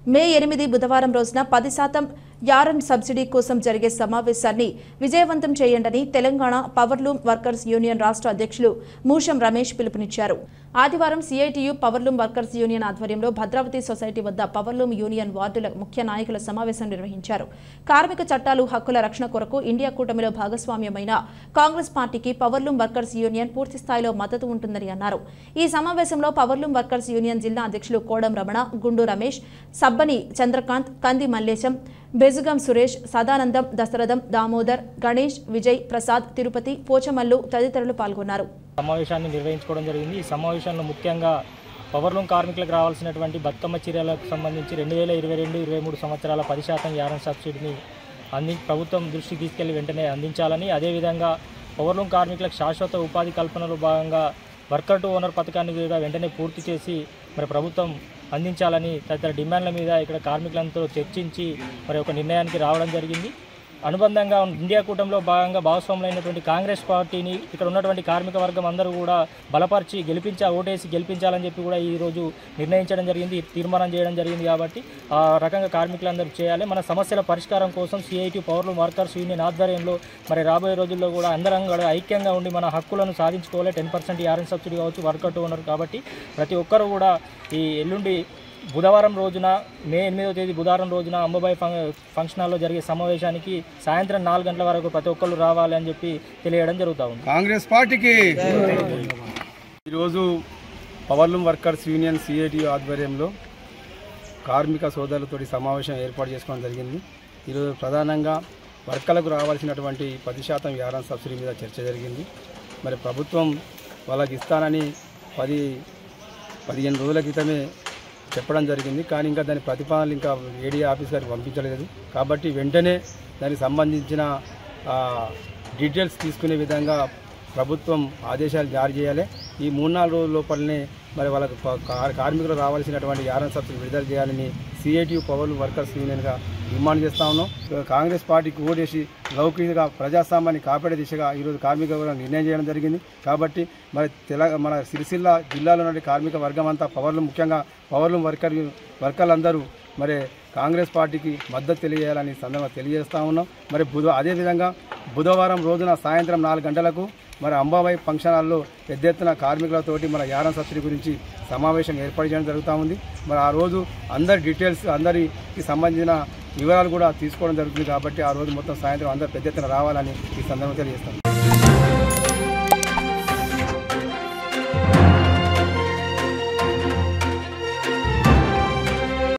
మే ఎనిమిది బుధవారం రోజున పది శాతం యారన్ సబ్సిడీ కోసం జరిగే సమావేశాన్ని విజయవంతం చేయండని తెలంగాణ పవర్లూమ్ వర్కర్స్ యూనియన్ రాష్ట్ర అధ్యక్షులు మూషం రమేష్ పిలుపునిచ్చారు ఆదివారం సిఐటియు పవర్లూమ్ వర్కర్స్ యూనియన్ ఆధ్వర్యంలో భద్రావతి సొసైటీ వద్ద పవర్లూమ్ యూనియన్ వార్డుల ముఖ్య నాయకుల సమావేశం నిర్వహించారు కార్మిక చట్టాలు హక్కుల రక్షణ కొరకు ఇండియా కూటమిలో భాగస్వామ్యమైన కాంగ్రెస్ పార్టీకి పవర్లూమ్ వర్కర్స్ యూనియన్ పూర్తి స్థాయిలో మద్దతు ఉంటుందని అన్నారు ఈ సమావేశంలో పవర్లూమ్ వర్కర్స్ యూనియన్ జిల్లా అధ్యక్షులు కోడం రమణ గుండు రమేష్ సబ్బని చంద్రకాంత్ కంది మల్లేశం బెజుగం సురేష్ సదానందం దశరథం దామోదర్ గణేష్ విజయ్ ప్రసాద్ తిరుపతి పోచమల్లు తదితరులు పాల్గొన్నారు సమావేశాన్ని నిర్వహించుకోవడం జరిగింది ఈ సమావేశంలో ముఖ్యంగా పవర్లూమ్ కార్మికులకు రావాల్సినటువంటి బతుకమ్మ చీరలకు సంబంధించి రెండు వేల ఇరవై రెండు ఇరవై మూడు సంవత్సరాల పది శాతం యారన్ సబ్సిడీని అంది ప్రభుత్వం దృష్టికి తీసుకెళ్లి వెంటనే అందించాలని అదేవిధంగా పవర్లూమ్ కార్మికులకు శాశ్వత ఉపాధి కల్పనలో భాగంగా వర్కర్ టు ఓనర్ పథకాన్ని కూడా వెంటనే పూర్తి చేసి మరి ప్రభుత్వం అందించాలని తదితర డిమాండ్ల మీద ఇక్కడ కార్మికులంతా చర్చించి మరి ఒక నిర్ణయానికి రావడం జరిగింది అనుబంధంగా ఇండియా కూటమిలో భాగంగా భాగస్వాములైనటువంటి కాంగ్రెస్ పార్టీని ఇక్కడ ఉన్నటువంటి కార్మిక వర్గం అందరూ కూడా బలపరిచి గెలిపించా ఓటేసి గెలిపించాలని చెప్పి కూడా ఈరోజు నిర్ణయించడం జరిగింది తీర్మానం చేయడం జరిగింది కాబట్టి ఆ రకంగా కార్మికులందరూ చేయాలి మన సమస్యల పరిష్కారం కోసం సిఐటి పవర్లు వర్కర్స్ యూనియన్ ఆధ్వర్యంలో మరి రాబోయే రోజుల్లో కూడా అందరం కూడా ఐక్యంగా ఉండి మన హక్కులను సాధించుకోవాలి టెన్ పర్సెంట్ ఆర్ఎన్ సబ్సిడీ కావచ్చు వర్కౌట్ ఉన్నారు కాబట్టి ప్రతి ఒక్కరు కూడా ఈ ఎల్లుండి బుధవారం రోజున మే ఎనిమిదవ తేదీ బుధవారం రోజున అంబాబాయి ఫంక్ ఫంక్షన్ హాల్లో జరిగే సమావేశానికి సాయంత్రం నాలుగు గంటల వరకు ప్రతి ఒక్కరు రావాలి అని చెప్పి తెలియడం జరుగుతూ ఉంది కాంగ్రెస్ పార్టీకి ఈరోజు పవర్లూమ్ వర్కర్స్ యూనియన్ సిఐటి ఆధ్వర్యంలో కార్మిక సోదరులతోటి సమావేశం ఏర్పాటు చేసుకోవడం జరిగింది ఈరోజు ప్రధానంగా వర్కర్లకు రావాల్సినటువంటి పది శాతం యారన్ సబ్సిడీ మీద చర్చ జరిగింది మరి ప్రభుత్వం వాళ్ళకి ఇస్తానని పది పదిహేను రోజుల క్రితమే చెప్పడం జరిగింది కానీ ఇంకా దాని ప్రతిపాదనలు ఇంకా ఏడీ ఆఫీస్ గారికి పంపించలేదు కాబట్టి వెంటనే దానికి సంబంధించిన ఆ, డీటెయిల్స్ తీసుకునే విధంగా ప్రభుత్వం ఆదేశాలు జారీ చేయాలి ఈ మూడు నాలుగు రోజుల లోపలనే మరి వాళ్ళకు ప- కార్- కార్మికులు రావాల్సినటువంటి యారన్ సబ్సిడీ విడుదల చేయాలని సిఐటి పవర్ వర్కర్స్ యూనియన్గా డిమాండ్ చేస్తా ఉన్నాం కాంగ్రెస్ పార్టీకి ఓటేసి లౌకికంగా ప్రజాస్వామ్యాన్ని కాపాడే దిశగా ఈరోజు కార్మిక వర్గం నిర్ణయం చేయడం జరిగింది కాబట్టి మరి తెలంగాణ మన సిరిసిల్ల జిల్లాలో ఉన్న కార్మిక వర్గం అంతా పవర్లు ముఖ్యంగా పవర్లు వర్కర్ వర్కర్లందరూ మరి కాంగ్రెస్ పార్టీకి మద్దతు తెలియజేయాలని ఈ సందర్భంగా తెలియజేస్తా ఉన్నాం మరి బుధ అదేవిధంగా బుధవారం రోజున సాయంత్రం నాలుగు గంటలకు మరి అంబాబాయి ఫంక్షన్ హాల్లో పెద్ద ఎత్తున కార్మికులతోటి మన యారన్ సబ్సిడీ గురించి సమావేశం ఏర్పాటు చేయడం జరుగుతూ ఉంది మరి ఆ రోజు అందరి డీటెయిల్స్ అందరికి సంబంధించిన వివరాలు కూడా తీసుకోవడం జరుగుతుంది కాబట్టి ఆ రోజు మొత్తం సాయంత్రం అందరు పెద్ద ఎత్తున రావాలని ఈ సందర్భంగా తెలియజేస్తాం